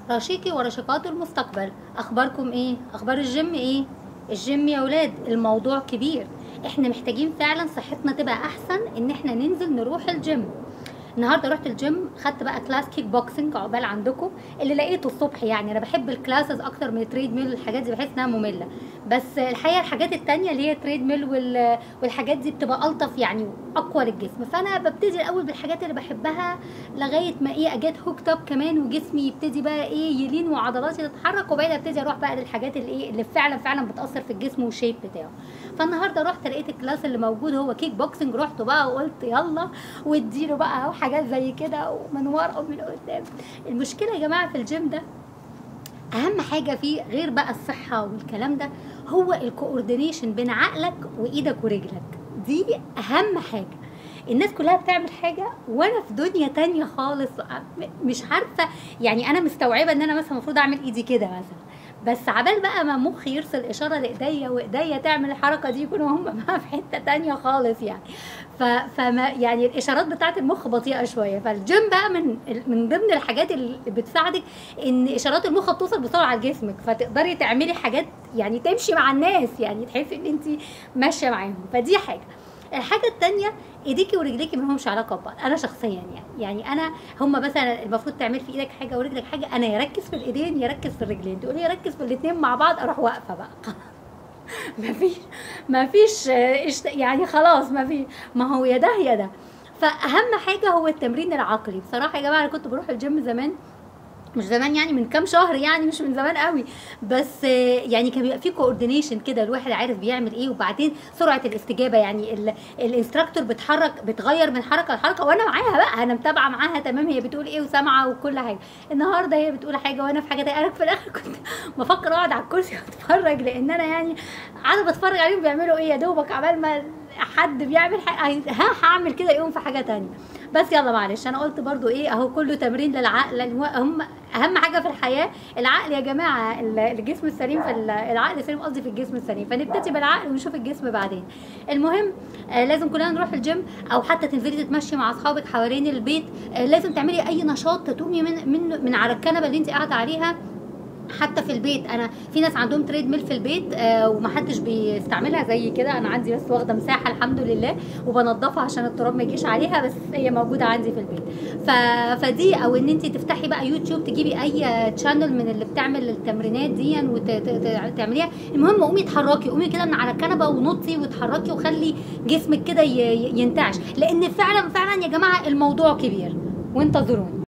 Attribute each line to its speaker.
Speaker 1: رشيقي ورشيقات المستقبل اخباركم ايه اخبار الجيم ايه الجيم يا ولاد الموضوع كبير احنا محتاجين فعلا صحتنا تبقى احسن ان احنا ننزل نروح الجيم النهارده رحت الجيم خدت بقى كلاس كيك بوكسنج عقبال عندكم اللي لقيته الصبح يعني انا بحب الكلاسز اكتر من التريد ميل والحاجات دي بحس انها ممله بس الحقيقه الحاجات التانية اللي هي تريد ميل وال- والحاجات دي بتبقى الطف يعني اقوى للجسم فانا ببتدي الاول بالحاجات اللي بحبها لغايه ما ايه اجيت هوكت اب كمان وجسمي يبتدي بقى ايه يلين وعضلاتي تتحرك وبعدين ابتدي اروح بقى للحاجات اللي ايه اللي فعلا فعلا بتاثر في الجسم والشيب بتاعه فالنهارده رحت لقيت الكلاس اللي موجود هو كيك بوكسنج رحت بقى وقلت يلا واديله بقى وحاجات زي كده ومن ورا ومن قدام المشكله يا جماعه في الجيم ده اهم حاجه فيه غير بقى الصحه والكلام ده هو الكوردينيشن بين عقلك وايدك ورجلك دي اهم حاجه الناس كلها بتعمل حاجه وانا في دنيا تانية خالص م- مش عارفه يعني انا مستوعبه ان انا مثلا المفروض اعمل ايدي كده مثلا بس عبال بقى ما مخي يرسل اشاره لايديا وايديا تعمل الحركه دي يكونوا هم بقى في حته تانية خالص يعني ف فما يعني الاشارات بتاعت المخ بطيئه شويه فالجيم بقى من من ضمن الحاجات اللي بتساعدك ان اشارات المخ بتوصل بسرعه لجسمك فتقدري تعملي حاجات يعني تمشي مع الناس يعني تحسي ان انت ماشيه معاهم فدي حاجه الحاجه التانية ايديكي ورجليكي ملهمش علاقه ببعض انا شخصيا يعني يعني انا هم مثلا المفروض تعمل في ايدك حاجه ورجلك حاجه انا يركز في الايدين يركز في الرجلين تقولي يركز في الاثنين مع بعض اروح واقفه بقى مفيش مفيش آه، اشت- يعني خلاص مفيش ما هو يا ده يا ده فاهم حاجه هو التمرين العقلي بصراحه يا جماعه انا كنت بروح الجيم زمان مش زمان يعني من كام شهر يعني مش من زمان قوي بس آه، يعني كان بيبقى في كوردينيشن كده الواحد عارف بيعمل ايه وبعدين سرعه الاستجابه يعني ال- الانستراكتور بتحرك بتغير من حركه لحركه وانا معاها بقى انا متابعه معاها تمام هي بتقول ايه وسامعه وكل حاجه النهارده هي بتقول حاجه وانا في حاجه تانية انا في الاخر كنت بفكر اقعد على الكرسي واتفرج لان انا يعني قاعده بتفرج عليهم بيعملوا ايه يا دوبك عبال ما حد بيعمل حاجه ها هعمل كده يقوم في حاجه تانية بس يلا معلش انا قلت برضو ايه اهو كله تمرين للعقل لأن هو- هم اهم حاجه في الحياه العقل يا جماعه ال- الجسم السليم في ال- العقل السليم قصدي في الجسم السليم فنبتدي بالعقل ونشوف الجسم بعدين المهم آه لازم كلنا نروح الجيم او حتى تنزلي تتمشي مع اصحابك حوالين البيت آه لازم تعملي اي نشاط تقومي من من من على الكنبه اللي انت قاعده عليها حتى في البيت انا في ناس عندهم تريد ميل في البيت آه ومحدش بيستعملها زي كده انا عندي بس واخده مساحه الحمد لله وبنضفها عشان التراب ما يجيش عليها بس هي موجوده عندي في البيت ف... فدي او ان انت تفتحي بقى يوتيوب تجيبي اي تشانل من اللي بتعمل التمرينات دي وتعمليها المهم قومي اتحركي قومي كده من على الكنبه ونطي واتحركي وخلي جسمك كده ي... ينتعش لان فعلا فعلا يا جماعه الموضوع كبير وانتظروني